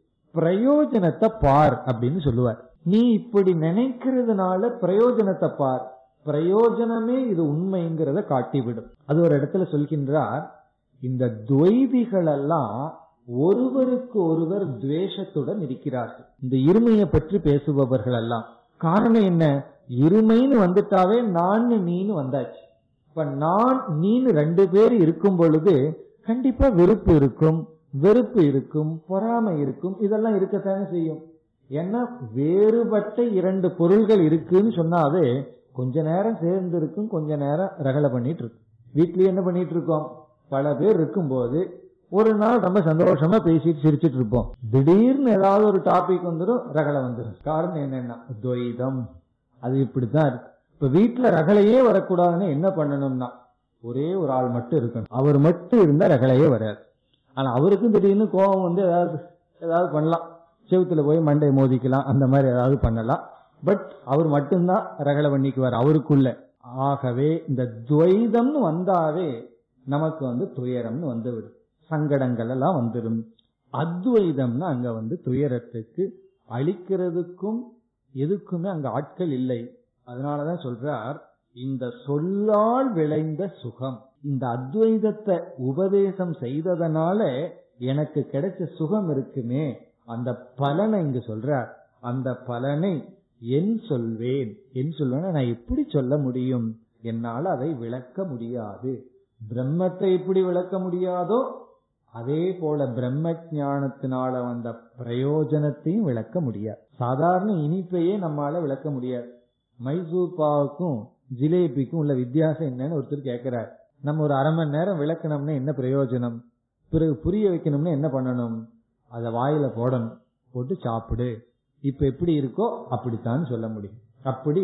பிரயோஜனத்தை பார் அப்படின்னு சொல்லுவார் நீ இப்படி நினைக்கிறதுனால பிரயோஜனத்தை பார் பிரயோஜனமே இது உண்மைங்கிறத காட்டிவிடும் அது ஒரு இடத்துல சொல்கின்றார் இந்த துவைதிகள் எல்லாம் ஒருவருக்கு ஒருவர் துவேஷத்துடன் இருக்கிறார்கள் இந்த இருமையை பற்றி பேசுபவர்கள் எல்லாம் காரணம் என்ன இருமைன்னு வந்துட்டாவே நான் நீன்னு வந்தாச்சு இப்ப நான் நீன்னு ரெண்டு பேர் இருக்கும் பொழுது கண்டிப்பா வெறுப்பு இருக்கும் வெறுப்பு இருக்கும் பொறாமை இருக்கும் இதெல்லாம் இருக்கத்தானே செய்யும் ஏன்னா வேறுபட்ட இரண்டு பொருள்கள் இருக்குன்னு சொன்னாவே கொஞ்ச நேரம் சேர்ந்து இருக்கும் கொஞ்ச நேரம் ரகலை பண்ணிட்டு இருக்கும் வீட்லயே என்ன பண்ணிட்டு இருக்கோம் பல பேர் இருக்கும்போது ஒரு நாள் ரொம்ப சந்தோஷமா பேசிட்டு சிரிச்சிட்டு இருப்போம் திடீர்னு ஏதாவது ஒரு டாபிக் வந்துடும் ரகலை வந்துடும் காரணம் என்னன்னா துவைதம் அது இப்படித்தான் இருக்கு இப்ப வீட்டுல ரகலையே வரக்கூடாதுன்னு என்ன பண்ணணும்னா ஒரே ஒரு ஆள் மட்டும் இருக்கணும் அவர் மட்டும் இருந்தா ரகலையே வராது ஆனா அவருக்கும் திடீர்னு கோபம் வந்து ஏதாவது ஏதாவது பண்ணலாம் செவுத்துல போய் மண்டை மோதிக்கலாம் அந்த மாதிரி ஏதாவது பண்ணலாம் பட் அவர் மட்டும்தான் ரகலை பண்ணிக்குவார் அவருக்குள்ள ஆகவே இந்த துவைதம்னு வந்தாவே நமக்கு வந்து துயரம்னு வந்துவிடும் சங்கடங்கள் எல்லாம் வந்துடும் அத்வைதம்னா அங்க வந்து துயரத்துக்கு அழிக்கிறதுக்கும் எதுக்குமே அங்க ஆட்கள் இல்லை அதனாலதான் சொல்றார் இந்த சொல்லால் விளைந்த சுகம் இந்த அத்வைதத்தை உபதேசம் செய்ததனால எனக்கு கிடைச்ச சுகம் இருக்குமே அந்த பலனை இங்கு சொல்றார் அந்த பலனை என் சொல்வேன் என் சொல்வேன் நான் எப்படி சொல்ல முடியும் என்னால் அதை விளக்க முடியாது பிரம்மத்தை எப்படி விளக்க முடியாதோ அதே போல பிரம்ம ஞானத்தினால வந்த பிரயோஜனத்தையும் விளக்க முடியாது சாதாரண இனிப்பையே நம்மால விளக்க முடியாது மைசூர் பாவுக்கும் ஜிலேபிக்கும் உள்ள வித்தியாசம் என்னன்னு ஒருத்தர் கேட்கிறார் நம்ம ஒரு அரை மணி நேரம் விளக்கணும்னா என்ன பிரயோஜனம் பிறகு புரிய வைக்கணும்னா என்ன பண்ணணும் அதை வாயில போடணும் போட்டு சாப்பிடு இப்ப எப்படி இருக்கோ அப்படித்தான் சொல்ல முடியும் அப்படி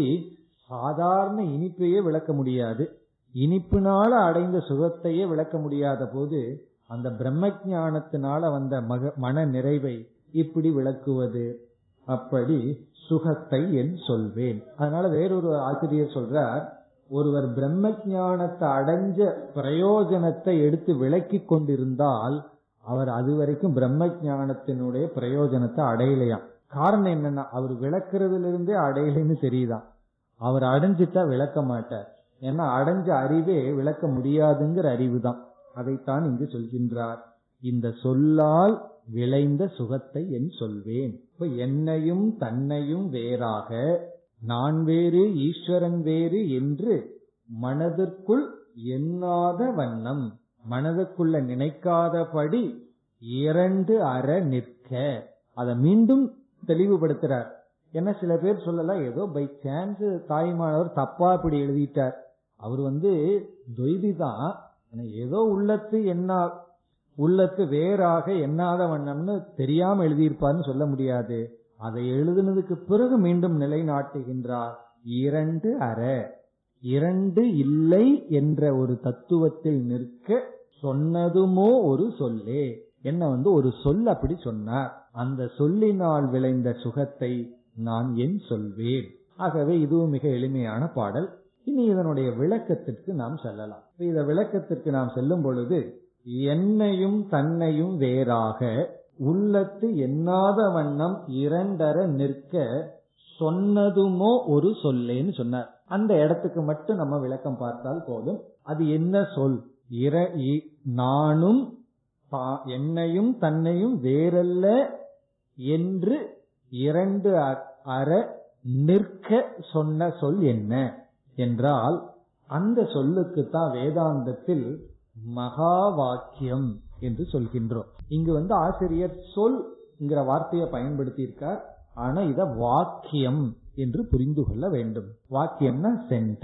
சாதாரண இனிப்பையே விளக்க முடியாது இனிப்பினால அடைந்த சுகத்தையே விளக்க முடியாத போது அந்த பிரம்ம ஞானத்தினால வந்த மக மன நிறைவை இப்படி விளக்குவது அப்படி சுகத்தை என் சொல்வேன் அதனால வேறொரு ஆசிரியர் சொல்றார் ஒருவர் பிரம்ம ஞானத்தை அடைஞ்ச பிரயோஜனத்தை எடுத்து விளக்கி கொண்டிருந்தால் அவர் அதுவரைக்கும் பிரம்ம ஞானத்தினுடைய பிரயோஜனத்தை அடையலையாம் காரணம் என்னன்னா அவர் விளக்குறதுல இருந்தே அடையலைன்னு தெரியுதான் அவர் அடைஞ்சிட்டா விளக்க மாட்டார் ஏன்னா அடைஞ்ச அறிவே விளக்க முடியாதுங்கிற அறிவு தான் அதைத்தான் இங்கு சொல்கின்றார் இந்த சொல்லால் விளைந்த சுகத்தை என் சொல்வேன் இப்ப என்னையும் தன்னையும் வேறாக நான் வேறு ஈஸ்வரன் வேறு என்று மனதிற்குள் எண்ணாத வண்ணம் மனதுக்குள்ள நினைக்காதபடி இரண்டு அற நிற்க அதை மீண்டும் தெளிவுபடுத்துறார் ஏன்னா சில பேர் சொல்லலாம் ஏதோ பை சான்ஸ் தாய்மானவர் தப்பா இப்படி எழுதிட்டார் அவர் வந்து தொய்தி தான் ஏதோ உள்ளத்து என்ன உள்ளத்து வேறாக எண்ணாத வண்ணம்னு தெரியாம எழுதியிருப்பார்னு சொல்ல முடியாது அதை எழுதுனதுக்கு பிறகு மீண்டும் நிலைநாட்டுகின்றார் இரண்டு அற இரண்டு இல்லை என்ற ஒரு தத்துவத்தில் நிற்க சொன்னதுமோ ஒரு சொல்லே என்ன வந்து ஒரு சொல் அப்படி சொன்னார் அந்த சொல்லினால் விளைந்த சுகத்தை நான் என் சொல்வேன் ஆகவே இதுவும் மிக எளிமையான பாடல் இனி இதனுடைய விளக்கத்திற்கு நாம் செல்லலாம் இத விளக்கத்திற்கு நாம் செல்லும் பொழுது என்னையும் தன்னையும் வேறாக உள்ளத்து எண்ணாத வண்ணம் இரண்டர நிற்க சொன்னதுமோ ஒரு சொல்லேன்னு சொன்னார் அந்த இடத்துக்கு மட்டும் நம்ம விளக்கம் பார்த்தால் போதும் அது என்ன சொல் இர நானும் என்னையும் தன்னையும் வேறல்ல என்று இரண்டு அற நிற்க சொன்ன சொல் என்ன என்றால் அந்த சொல்லுக்கு தான் வேதாந்தத்தில் மகா வாக்கியம் என்று சொல்கின்றோம் இங்கு வந்து ஆசிரியர் சொல் வார்த்தையை பயன்படுத்தி இருக்கார் ஆனா இத வாக்கியம் என்று புரிந்து கொள்ள வேண்டும் வாக்கியம்னா சென்டென்ஸ்